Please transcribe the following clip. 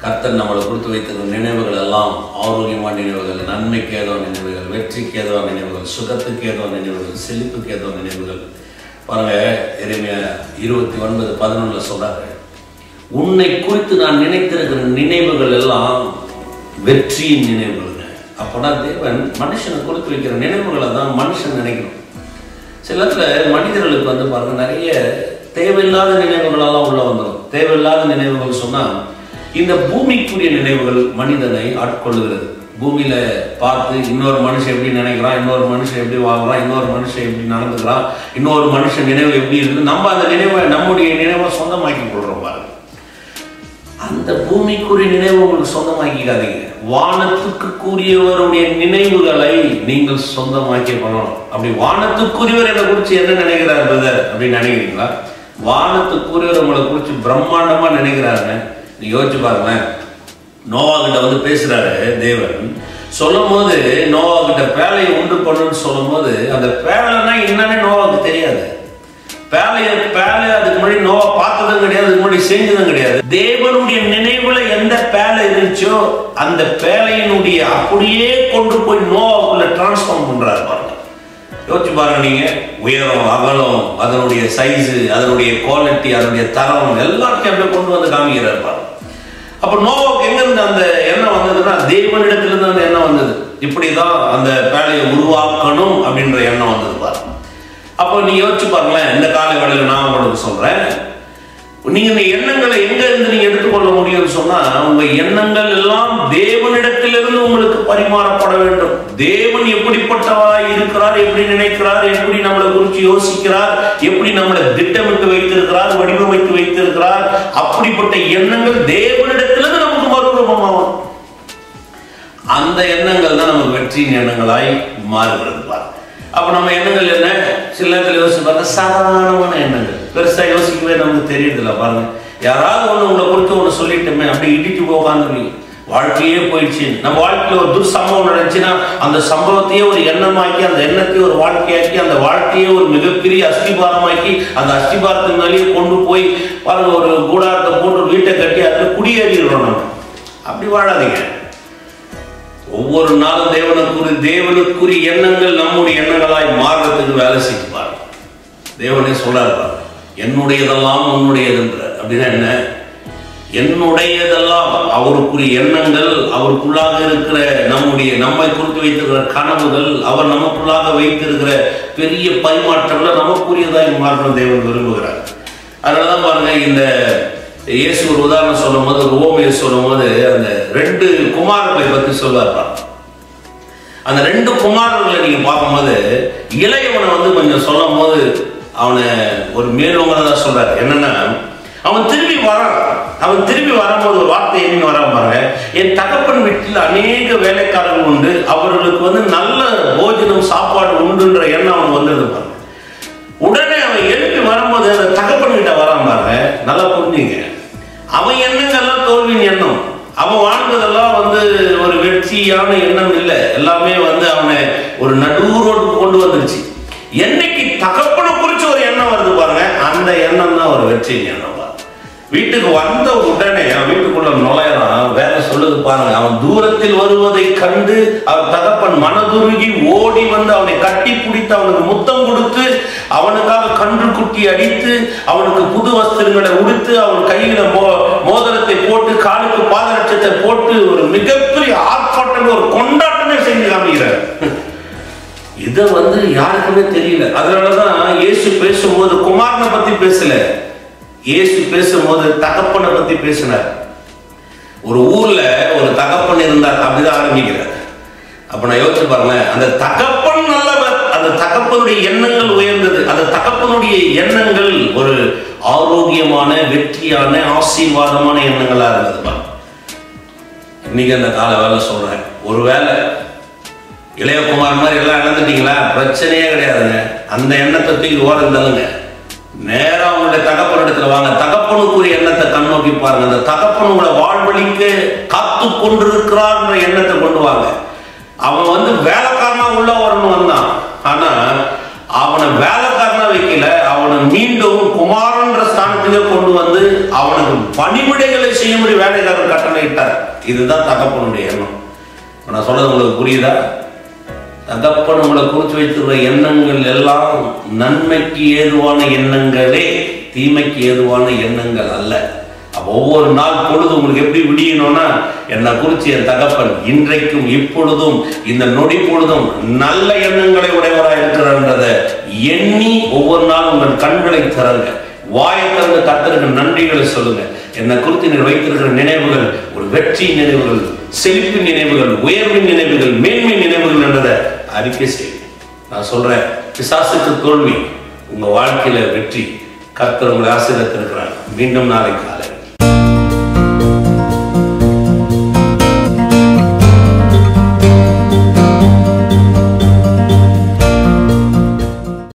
கர்த்தர் நம்மளை கொடுத்து வைத்திருந்த நினைவுகள் எல்லாம் ஆரோக்கியமான நினைவுகள் நன்மைக்கு ஏதோ நினைவுகள் வெற்றிக்கு ஏதோ நினைவுகள் சுகத்துக்கு ஏதோ நினைவுகள் செழிப்புக்கு ஏதோ நினைவுகள் பாருங்க எளிமையா இருபத்தி ஒன்பது பதினொன்றுல சொல்றாரு உன்னை குறித்து நான் நினைத்திருக்கிற நினைவுகள் எல்லாம் வெற்றியின் நினைவுகள்ங்க அப்போனா தேவன் மனுஷனை கொடுத்து வைக்கிற நினைவுகளை தான் மனுஷன் நினைக்கணும் சில இடத்துல மனிதர்களுக்கு வந்து பாருங்க நிறைய தேவையில்லாத நினைவுகளெல்லாம் உள்ள வந்துடும் தேவையில்லாத நினைவுகள் சொன்னா இந்த பூமிக்குரிய நினைவுகள் மனிதனை ஆட்கொள்ளுகிறது பூமியில பார்த்து இன்னொரு மனுஷன் எப்படி நினைக்கிறான் இன்னொரு மனுஷன் எப்படி வாங்குறான் இன்னொரு மனுஷன் எப்படி நடந்துக்கிறான் இன்னொரு மனுஷன் நினைவு எப்படி இருக்குது நம்ம அந்த நினைவை நம்முடைய நினைவை சொந்தமாக்கி கொள்றோம் பாருங்க அந்த பூமிக்குரிய நினைவு உங்களுக்கு சொந்தமாக்கிக்காதீங்க வானத்துக்கு கூறியவருடைய நினைவுகளை நீங்கள் சொந்தமாக்கி பண்ணணும் அப்படி வானத்துக்குரியவர் என்னை குறித்து என்ன நினைக்கிறார் பிரதர் அப்படின்னு நினைக்கிறீங்களா வானத்துக்குரியவர் உங்களை குறித்து பிரம்மாண்டமா நினைக்கிறாருங்க நீ யோசிச்சு பாருங்களேன் நோவா கிட்ட வந்து பேசுறாரு தேவன் சொல்லும் போது நோவா கிட்ட பேழையை உண்டு பண்ணுன்னு சொல்லும் போது அந்த பேழைன்னா என்னன்னு நோவாவுக்கு தெரியாது பேழைய பேழை அதுக்கு முன்னாடி நோவா பார்த்ததும் கிடையாது அதுக்கு முன்னாடி செஞ்சதும் கிடையாது தேவனுடைய நினைவுல எந்த பேழை இருந்துச்சோ அந்த பேழையினுடைய அப்படியே கொண்டு போய் நோவாவுக்குள்ள டிரான்ஸ்ஃபார்ம் பண்றாரு பாருங்க யோசிச்சு பாருங்க நீங்க உயரம் அகலம் அதனுடைய சைஸு அதனுடைய குவாலிட்டி அதனுடைய தரம் எல்லாத்தையும் அப்படியே கொண்டு வந்து காமிக்கிறார் பாருங்க அப்ப நோவாவுக்கு எங்க இருந்து அந்த எண்ணம் வந்ததுன்னா தேவனிடத்திலிருந்து அந்த எண்ணம் வந்தது இப்படிதான் அந்த பேழையை உருவாக்கணும் அப்படின்ற எண்ணம் வந்தது பாருங்க அப்போ நீ யோசிச்சு பாருங்களேன் இந்த கால வேளையில நான் உங்களுக்கு சொல்றேன் நீங்க இந்த எண்ணங்களை எங்க இருந்து நீங்க எடுத்துக்கொள்ள முடியும்னு சொன்னா உங்க எண்ணங்கள் எல்லாம் தேவனிடத்திலிருந்து உங்களுக்கு பரிமாறப்பட வேண்டும் தேவன் எப்படிப்பட்டவராய் இருக்கிறார் எப்படி நினைக்கிறார் எப்படி நம்மளை குறித்து யோசிக்கிறார் எப்படி நம்மளை திட்டமிட்டு வைத்திருக்கிறார் வடிவமைத்து வைத்திருக்கிறார் அப்படிப்பட்ட எண்ணங்கள் தேவனிடத்திலிருந்து நமக்கு மறுரூபமாகும் அந்த எண்ணங்கள் தான் நமக்கு வெற்றியின் எண்ணங்களாய் மாறுகிறது பாருங்க அப்ப நம்ம எண்ணங்கள் என்ன சில நேரத்தில் யோசிச்சு பார்த்தா சாதாரணமான எண்ணங்கள் பெருசா யோசிக்கவே நமக்கு தெரியுதுல்ல பாருங்க யாராவது ஒண்ணு உங்களை குறித்து ஒண்ணு சொல்லிட்டோமே அப்படி இடிச்சு உட்காந்துருவீங்க வாழ்க்கையே போயிடுச்சு நம்ம வாழ்க்கையில ஒரு துர்சம்பவம் நடந்துச்சுன்னா அந்த சம்பவத்தையே ஒரு எண்ணமாக்கி அந்த எண்ணத்தையே ஒரு வாழ்க்கையாக்கி அந்த வாழ்க்கையே ஒரு மிகப்பெரிய அஸ்திபாரமாக்கி அந்த அஸ்திபாரத்தின் மேலேயே கொண்டு போய் பாருங்க ஒரு கூடாரத்தை போட்டு ஒரு வீட்டை கட்டி அதில் குடியேறிடுறோம் நம்ம அப்படி வாழாதீங்க ஒவ்வொரு நாளும் தேவனுக்குரிய தேவனுக்குரிய எண்ணங்கள் நம்முடைய எண்ணங்களாய் மாறுறதுக்கு வேலை செய்து பாருங்க தேவனே சொல்றாரு பாருங்க என்னுடையதெல்லாம் உன்னுடையதுன்ற அப்படின்னா என்ன என்னுடையதெல்லாம் அவருக்குரிய எண்ணங்கள் அவருக்குள்ளாக இருக்கிற நம்முடைய நம்மை குறித்து வைத்திருக்கிற கனவுகள் அவர் நமக்குள்ளாக வைத்திருக்கிற பெரிய பரிமாற்றங்களை நமக்குரியதாய் மாற்றணும் தேவன் விரும்புகிறார் அதனாலதான் பாருங்க இந்த இயேசு ஒரு உதாரணம் சொல்லும் போது ஒரு ஓமையை சொல்லும் போது அந்த ரெண்டு குமாரர்களை பத்தி சொல்லுவார் பாருங்க. அந்த ரெண்டு குமாரர்களை நீங்க பார்க்கும்போது இளையவனை வந்து கொஞ்சம் சொல்லும் போது அவனை ஒரு மேலோங்கதான் சொல்றாரு என்னன்னா அவன் திரும்பி வரான் அவன் திரும்பி வரும்போது ஒரு வார்த்தை என்ன வரான் பாருங்க என் தகப்பன் வீட்டில் அநேக வேலைக்காரர்கள் உண்டு அவர்களுக்கு வந்து நல்ல போஜனம் சாப்பாடு உண்டுன்ற எண்ணம் அவனுக்கு வந்தது பாருங்க உடனே அவன் எழுப்பி வரும்போது அந்த தகப்பன் கிட்ட வரான் பாருங்க நல்லா புரிஞ்சுங்க அவன் எண்ணங்கள்லாம் தோல்வியின் எண்ணம் அவன் வாழ்ந்ததெல்லாம் வந்து ஒரு வெற்றியான எண்ணம் இல்லை எல்லாமே வந்து அவனை ஒரு நடு ரோட்டுக்கு கொண்டு வந்துருச்சு என்னைக்கு தகப்பனை குறிச்சு ஒரு எண்ணம் வருது பாருங்க அந்த எண்ணம் தான் ஒரு வெற்றியின் எண்ணம் பாருங்க. வீட்டுக்கு வந்த உடனே அவன் வீட்டுக்குள்ள நுழையறான் வேலை சொல்லுது பாருங்க அவன் தூரத்தில் வருவதை கண்டு அவன் தகப்பன் மனதுருகி ஓடி வந்து அவனை கட்டி பிடித்து அவனுக்கு முத்தம் கொடுத்து அவனுக்காக கன்று குட்டி அடித்து அவனுக்கு புது வஸ்திரங்களை உடுத்து அவன் கையில மோ மோதிரத்தை போட்டு காலுக்கு பாதரட்சத்தை போட்டு ஒரு மிகப்பெரிய ஆர்ப்பாட்டம் ஒரு கொண்டாட்டமே செஞ்சு காமிக்கிறார் இதை வந்து யாருக்குமே தெரியல அதனாலதான் இயேசு பேசும்போது குமாரனை பத்தி பேசல இயேசு பேசும்போது தகப்பனை பத்தி பேசினார் ஒரு ஊர்ல ஒரு தகப்பன் இருந்தார் அப்படிதான் ஆரம்பிக்கிறார் அப்ப நான் யோசிச்சு பாருங்களேன் அந்த தகப்பன் நல்லவர் அந்த தகப்பனுடைய எண்ணங்கள் உயர்ந்தது அந்த தகப்பனுடைய எண்ணங்கள் ஒரு ஆரோக்கியமான வெற்றியான ஆசீர்வாதமான எண்ணங்களா இருந்தது பாருங்க இன்னைக்கு அந்த கால வேலை சொல்றேன் ஒரு வேலை இளையகுமார் மாதிரி எல்லாம் இழந்துட்டீங்களா பிரச்சனையே கிடையாதுங்க அந்த எண்ணத்தை தூக்கி ஓரம் தள்ளுங்க நேரா உங்களுடைய தகப்பன் இடத்துல வாங்க தகப்பனுக்குரிய எண்ணத்தை கண்ணோக்கி பாருங்க அந்த தகப்பன் உங்களை வாழ்வழிக்கு காத்து கொண்டிருக்கிறார்ன்ற எண்ணத்தை கொண்டு வாங்க அவன் வந்து வேலைக்காரனா உள்ள வரணும் வந்தான் ஆனா அவனை வேலைக்காரனா வைக்கல அவனை மீண்டும் குமாரன்ற ஸ்தானத்திலே கொண்டு வந்து அவனை அவனுக்கு பணிவிடைகளை செய்யும்படி வேலைக்காரர் கட்டளையிட்டார் இதுதான் தகப்பனுடைய எண்ணம் இப்ப நான் சொல்றது உங்களுக்கு புரியுதா தகப்பன் உங்களை குறித்து வைத்திருக்கிற எண்ணங்கள் எல்லாம் நன்மைக்கு ஏதுவான எண்ணங்களே தீமைக்கு ஏதுவான எண்ணங்கள் அல்ல அப்ப ஒவ்வொரு நாள் பொழுது உங்களுக்கு எப்படி விடியணும்னா என்னை குறித்து என் தகப்பன் இன்றைக்கும் இப்பொழுதும் இந்த நொடி பொழுதும் நல்ல எண்ணங்களை உடையவராக இருக்கிறன்றதை எண்ணி ஒவ்வொரு நாளும் உங்கள் கண்களை திறங்க வாயை திறந்து கத்தருக்கு நன்றிகளை சொல்லுங்க என்னை குறித்து நீர் வைத்திருக்கிற நினைவுகள் ஒரு வெற்றி நினைவுகள் செழிப்பு நினைவுகள் உயர்வின் நினைவுகள் மேன்மை நினைவுகள் என்றதை அறிக்கை செய்யுங்க நான் சொல்றேன் பிசாசுக்கு தோல்வி உங்க வாழ்க்கையில வெற்றி கர்த்தர் உங்களை ஆசீர்வதித்திருக்கிறார் மீண்டும் நாளைக்கு